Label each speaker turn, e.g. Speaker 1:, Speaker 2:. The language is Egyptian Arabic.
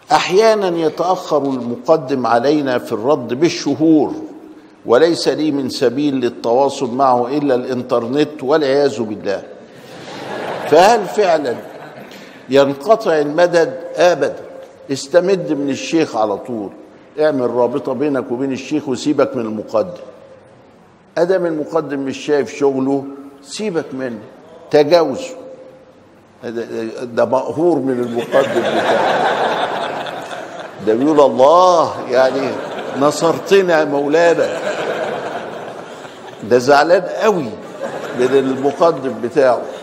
Speaker 1: احيانا يتاخر المقدم علينا في الرد بالشهور وليس لي من سبيل للتواصل معه الا الانترنت والعياذ بالله فهل فعلا ينقطع المدد ابدا استمد من الشيخ على طول اعمل رابطه بينك وبين الشيخ وسيبك من المقدم ادم المقدم مش شايف شغله سيبك منه تجاوزه ده, ده مقهور من المقدم بتاعه ده بيقول الله يعني نصرتنا يا مولانا ده زعلان قوي من المقدم بتاعه